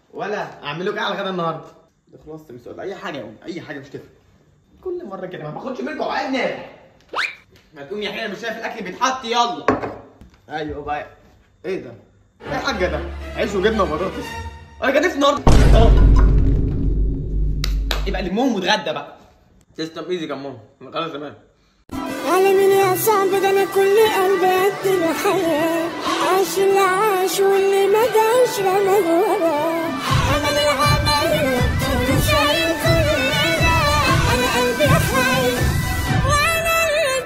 ولا اعمل لك ايه على غدا النهارده ده خلاص مش سؤال اي حاجه يا ام اي حاجه مش تفرق كل مره كده ما باخدش منكم وعيب نافع ما تقوم يا حبيبي مش شايف الاكل بيتحط يلا ايوه بقى ايه ده ايه يا حاجه ده عيش وجبنه وبطاطس انا جاي في النهارده اه يبقى لمهم واتغدى بقى تسلم ايدك يا ماما خلاص زمان على مين يا صعب ده انا كل قلبي قد الحياة عاش اللي عاش واللي ما جاش رمى وراه عمل العمل وشايل كل ده انا قلبي حي وانا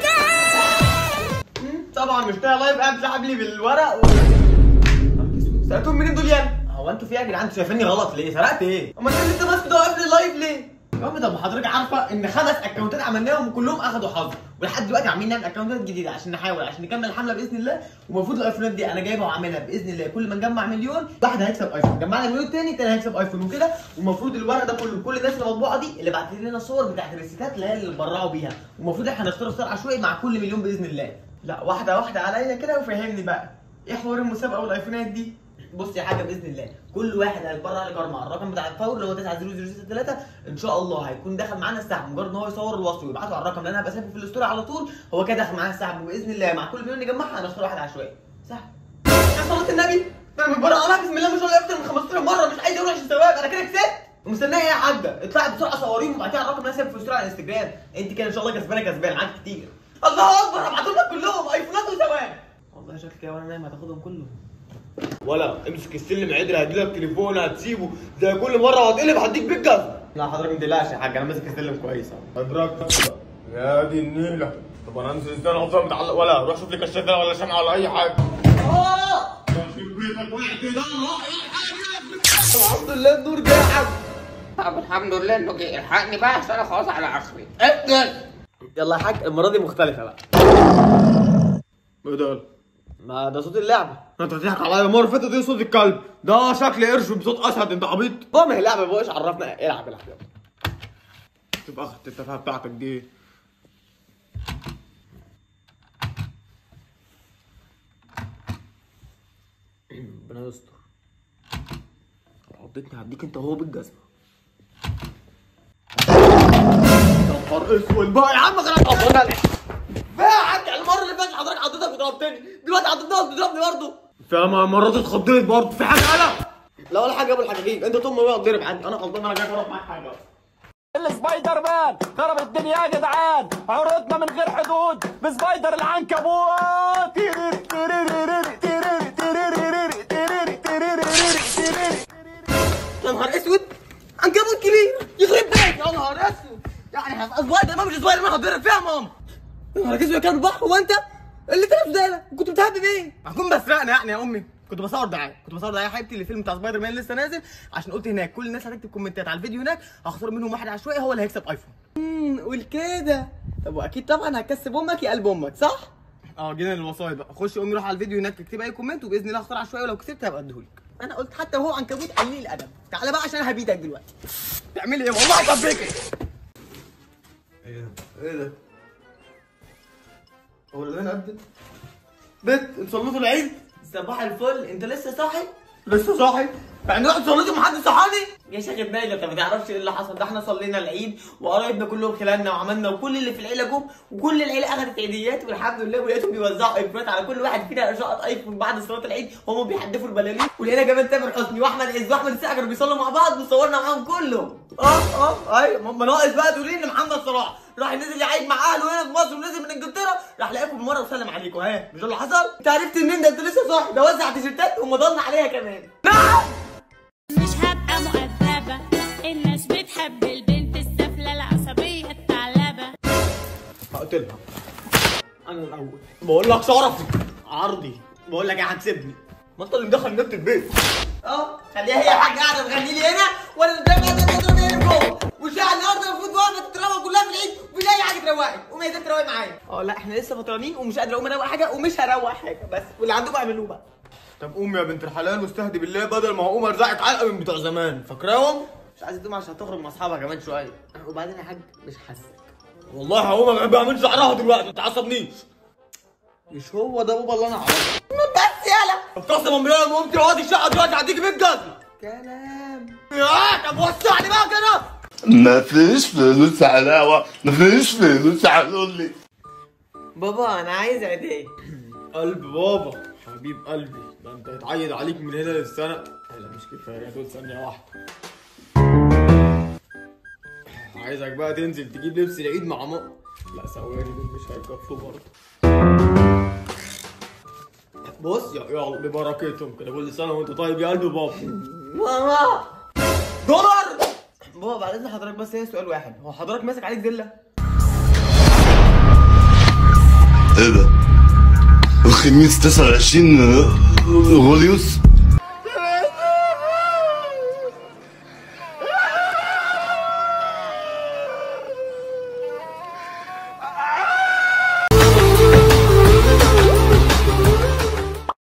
الجاي طبعا مش طالع لايف قاعد سحب لي بالورق و... سرقتهم منين دول يعني؟ هو انتوا في ايه يا جدعان انتوا شايفيني غلط ليه؟ سرقت ايه؟ امال انت لسه ماسك ده قبل اللايف ليه؟ يا عم طب حضرتك عارفه ان خمس اكونتات عملناهم وكلهم اخدوا حظ ولحد دلوقتي عاملين نعمل اكونتات جديده عشان نحاول عشان نكمل الحمله باذن الله ومفروض الايفونات دي انا جايبها وعاملها باذن الله كل ما نجمع مليون واحد هيكسب ايفون جمعنا مليون تاني تاني هيكسب ايفون وكده والمفروض الورق ده كله كل الناس المطبوعه دي اللي بعتت لنا صور بتاعت الريسيتات اللي هي اللي برعوا بيها والمفروض احنا هنختار اختيار عشوائي مع كل مليون باذن الله لا واحده واحده عليا كده وفهمني بقى ايه حوار المسابقه والايفونات دي بص يا حاجه باذن الله كل واحد هيتبرع لك مع الرقم بتاع الفور اللي هو 900063 ان شاء الله هيكون دخل معانا السحب مجرد ان هو يصور الوصف ويبعته على الرقم اللي انا هبقى سايبه في الستوري على طول هو كده دخل معانا السحب وباذن الله مع كل مليون نجمعها هنختار واحد عشوائي سحب يا صلاه النبي انا متبرع على بسم الله ما شاء الله اكتر من 15 مره مش عايز اروح عشان ثواب انا كده كسبت ومستنيه ايه يا حاجه اطلعي بسرعه صوريهم وبعتيها على الرقم اللي انا سايبه في الستوري على الانستجرام انت كده ان شاء الله كسبانه كسبانه معاك كتير الله اكبر هبعتهم لك كلهم ايفونات وثواب والله شكلك كده وانا نايم هتاخدهم كلهم ولا امسك السلم عدل هديلك تليفون هتسيبه زي كل مره هتقلب هديك بالجزمه لا حضرتك ما تقلقش يا حاج انا ماسك السلم كويس اهو ادراك يا دي النيله طب انا انزل ازاي انا اصلا متعلق ولا روح شوف لي كشافه ولا شمعه ولا اي حاجه اه بيتك وقع كده الحمد لله النور جه يا حاج طب الحمد لله انه جه الحقني بقى عشان انا خلاص على اخري اقتل يلا يا حاج المره دي مختلفه بقى ايه ده ما ده صوت اللعبه انت بتضحك عليا المره اللي فاتت دي صوت الكلب ده شكل قرش بصوت اسد انت عبيط هو ما هي لعبه بقى ايش عرفنا العب العب يلا تبقى اخت التفاهه بتاعتك دي ايه ربنا يستر لو عضتني هديك انت وهو بالجزمه يا نهار اسود بقى يا عم غير عضنا بقى يا حاج المره اللي فاتت حضرتك عضتك وضربتني دلوقتي عضتني وبتضربني برضه فما مرات اتخضيت برضه في حاجه انا لا ولا حاجه يا ابو الحجاجيج انت طول ما بقى اتضرب عندي انا غلطان انا جاي اضرب معاك حاجه السبايدر مان خرب الدنيا يا جدعان عروضنا من غير حدود بسبايدر العنكبوت تيريري تيريري تيريري تيريري تيريري تيريري تيريري يا نهار اسود عنكبوت كبير يخرب بيت يا نهار اسود يعني هبقى سبايدر مان مش سبايدر مان هتضرب فيها يا ماما يا نهار اسود كان البحر هو انت اللي تلف ده كنت بتهبب ايه؟ هكون بسرقنا يعني يا امي كنت بصور دعايه كنت بصور دعايه يا حبيبتي للفيلم بتاع سبايدر مان لسه نازل عشان قلت هناك كل الناس هتكتب كومنتات على الفيديو هناك هختار منهم واحد عشوائي هو اللي هيكسب ايفون امم قول كده طب واكيد طبعا هكسب امك يا قلب امك صح؟ اه جينا للوصايا بقى خش امي روح على الفيديو هناك اكتب اي كومنت وباذن الله هختار عشوائي ولو كسبت هبقى اديهولك انا قلت حتى وهو عنكبوت قليل الادب تعالى بقى عشان انا هبيدك دلوقتي تعملي ايه والله هطبقك ايه ده ايه ده هو اللي قدت بت صليتوا العيد صباح الفل انت لسه صاحي لسه صاحي يعني رحت صليت ومحدش صحاني يا شيخ النايل انت ما تعرفش ايه اللي حصل ده احنا صلينا العيد وقرايبنا كلهم خلالنا وعملنا وكل اللي في العيله جم وكل العيله اخذت عيديات والحمد لله ولقيتهم بيوزعوا ايفونات على كل واحد فينا شقط ايفون بعد صلاه العيد هم بيحدفوا البلالين ولقينا كمان تامر حسني واحمد عز واحمد السقا كانوا بيصلوا مع بعض وصورنا معاهم كلهم اه اه ايوه ما ناقص بقى تقولي لي محمد صلاح راح نزل يعيد مع اهله هنا في مصر ونزل من انجلترا راح لقاكم مره وسلم عليكم ها مش ده اللي حصل؟ انت عرفت منين ده انت لسه صاحي ده وزع تيشيرتات ومضلنا عليها كمان نعم مش هبقى مؤدبة الناس بتحب البنت السفلة العصبية الثعلبة هقتلها انا الاول بقول لك شرفي عرضي بقول لك يا هتسيبني ما انت اللي مدخل نبت البيت اه خليها هي حاجه قاعده تغني لي هنا وانا اللي قاعده تضرب هنا جوه والشقه النهارده المفروض واقفه تتروق كلها في العيد ومش اي حاجه تروقي قومي يا ست روقي معايا اه لا احنا لسه فطرانين ومش قادر اقوم اروق حاجه ومش هروق حاجه بس واللي عندكم اعملوه بقى طب قوم يا بنت الحلال واستهدي بالله بدل ما هقوم ارزعك علقه من بتوع زمان فاكراهم مش عايز تقوم عشان تخرج مع اصحابها كمان شويه وبعدين يا حاج مش حاسك والله هقوم ما بعملش شعرها دلوقتي ما تعصبنيش مش هو ده بابا اللي انا اعرفه بس يالا قسما بالله لو قمت اقعدي الشقه دلوقتي هديكي 100 جزمه كلام يا طب وسعني بقى كده ما فيش فلوس علاوة ما فيش فلوس علولي بابا انا عايز عيدية قلب بابا حبيب قلبي ده انت هتعيد عليك من هنا للسنة لا مش كفاية دول ثانية واحدة عايزك بقى تنزل تجيب لبس العيد مع ماما لا ثواني دول مش هيكفوا برضه بص يا يلا ببركتهم كده كل سنة وانت طيب يا قلب بابا ماما دولار بابا بعد اذن حضرتك بس هي سؤال واحد هو حضرتك ماسك عليك دلة؟ ايه ده؟ الخميس 29 غوليوس